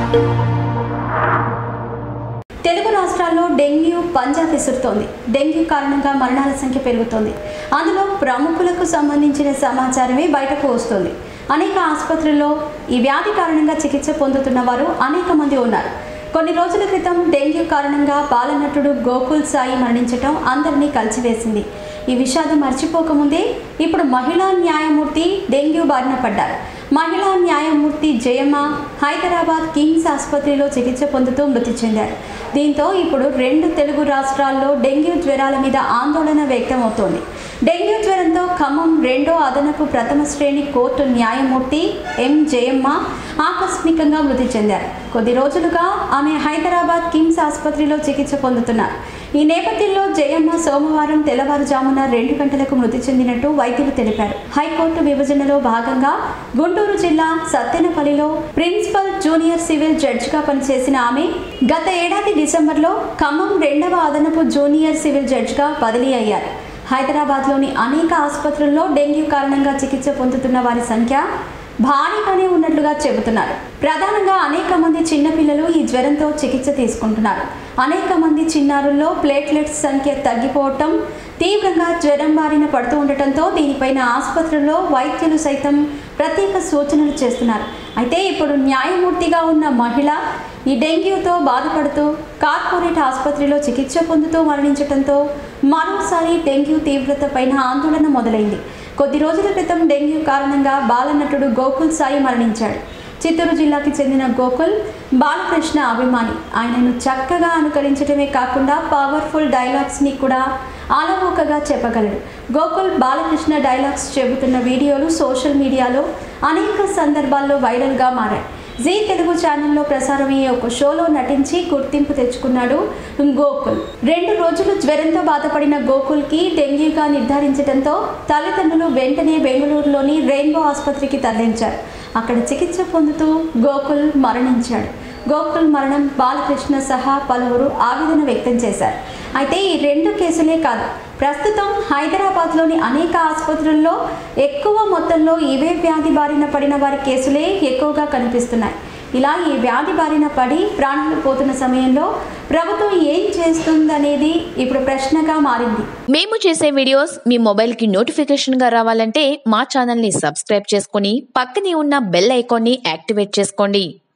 తెలుగు రాష్ట్రాల్లో డెంగ్యూ పంజా విసురుతోంది డెంగ్యూ కారణంగా మరణాల సంఖ్య పెరుగుతోంది అందులో ప్రముఖులకు సంబంధించిన సమాచారమే బయటకు వస్తుంది అనేక ఆసుపత్రుల్లో ఈ వ్యాధి కారణంగా చికిత్స పొందుతున్న వారు అనేక మంది ఉన్నారు కొన్ని రోజుల క్రితం డెంగ్యూ కారణంగా బాలనటుడు గోకుల్ సాయి మరణించటం అందరినీ కలిసివేసింది ఈ విషాదం మర్చిపోకముందే ఇప్పుడు మహిళా న్యాయమూర్తి డెంగ్యూ బారిన పడ్డారు మహిళా న్యాయమూర్తి జయమ్మ హైదరాబాద్ కిమ్స్ ఆసుపత్రిలో చికిత్స పొందుతూ మృతి చెందారు దీంతో ఇప్పుడు రెండు తెలుగు రాష్ట్రాల్లో డెంగ్యూ జ్వరాల మీద ఆందోళన వ్యక్తమవుతోంది డెంగ్యూ జ్వరంతో ఖమ్మం రెండో అదనపు ప్రథమ శ్రేణి కోర్టు న్యాయమూర్తి ఎం జయమ్మ ఆకస్మికంగా మృతి చెందారు కొద్ది రోజులుగా ఆమె హైదరాబాద్ కిమ్స్ ఆసుపత్రిలో చికిత్స పొందుతున్నారు ఈ నేపథ్యంలో జయమ్మ సోమవారం తెల్లవారుజామున రెండు గంటలకు మృతి చెందినట్టు వైద్యులు తెలిపారు హైకోర్టు విభజనలో భాగంగా గుంటూరు జిల్లా సత్తెనపల్లిలో ప్రిన్సిపల్ జూనియర్ సివిల్ జడ్జిగా పనిచేసిన ఆమె గత ఏడాది డిసెంబర్లో ఖమ్మం రెండవ అదనపు జూనియర్ సివిల్ జడ్జిగా బదిలీ అయ్యారు హైదరాబాద్లోని అనేక ఆసుపత్రుల్లో డెంగ్యూ కారణంగా చికిత్స పొందుతున్న వారి సంఖ్య భారీగానే ఉన్నట్లుగా చెబుతున్నారు ప్రధానంగా అనేక మంది చిన్నపిల్లలు ఈ జ్వరంతో చికిత్స తీసుకుంటున్నారు అనేక మంది చిన్నారుల్లో ప్లేట్లెట్స్ సంఖ్య తగ్గిపోవటం తీవ్రంగా జ్వరం బారిన పడుతూ ఉండటంతో దీనిపైన ఆసుపత్రుల్లో వైద్యులు సైతం ప్రత్యేక సూచనలు చేస్తున్నారు అయితే ఇప్పుడు న్యాయమూర్తిగా ఉన్న మహిళ ఈ డెంగ్యూతో బాధపడుతూ కార్పొరేట్ ఆసుపత్రిలో చికిత్స పొందుతూ మరణించడంతో మరోసారి డెంగ్యూ తీవ్రత పైన ఆందోళన మొదలైంది కొద్ది రోజుల క్రితం డెంగ్యూ కారణంగా బాలనటుడు గోకుల్ సాయి మరణించాడు చిత్తూరు జిల్లాకి చెందిన గోకుల్ బాలకృష్ణ అభిమాని ఆయనను చక్కగా అనుకరించడమే కాకుండా పవర్ఫుల్ డైలాగ్స్ని కూడా ఆలవోకగా చెప్పగలడు గోకుల్ బాలకృష్ణ డైలాగ్స్ చెబుతున్న వీడియోలు సోషల్ మీడియాలో అనేక సందర్భాల్లో వైరల్గా మారాయి జీ తెలుగు ఛానల్లో ప్రసారమయ్యే ఒక షోలో నటించి గుర్తింపు తెచ్చుకున్నాడు గోకుల్ రెండు రోజులు జ్వరంతో బాధపడిన గోకుల్కి డెంగ్యూగా నిర్ధారించడంతో తల్లిదండ్రులు వెంటనే బెంగళూరులోని రెయిన్బో ఆసుపత్రికి తరలించారు అక్కడ చికిత్స పొందుతూ గోకుల్ మరణించాడు గోకుల్ మరణం బాలకృష్ణ సహా పలువురు ఆవేదన వ్యక్తం చేశారు అయితే ఈ రెండు కేసులే కాదు ప్రస్తుతం హైదరాబాద్లోని అనేక ఆసుపత్రుల్లో ఎక్కువ మొత్తంలో ఇవే వ్యాధి బారిన పడిన వారి కేసులే ఎక్కువగా కనిపిస్తున్నాయి ఇలా ఈ వ్యాధి బారిన పడి ప్రాణాలు పోతున్న సమయంలో ప్రభుత్వం ఏం చేస్తుందనేది ఇప్పుడు ప్రశ్నగా మారింది మేము చేసే వీడియోస్ మీ మొబైల్కి నోటిఫికేషన్గా రావాలంటే మా ఛానల్ని సబ్స్క్రైబ్ చేసుకొని పక్కనే ఉన్న బెల్ ఐకాన్ని యాక్టివేట్ చేసుకోండి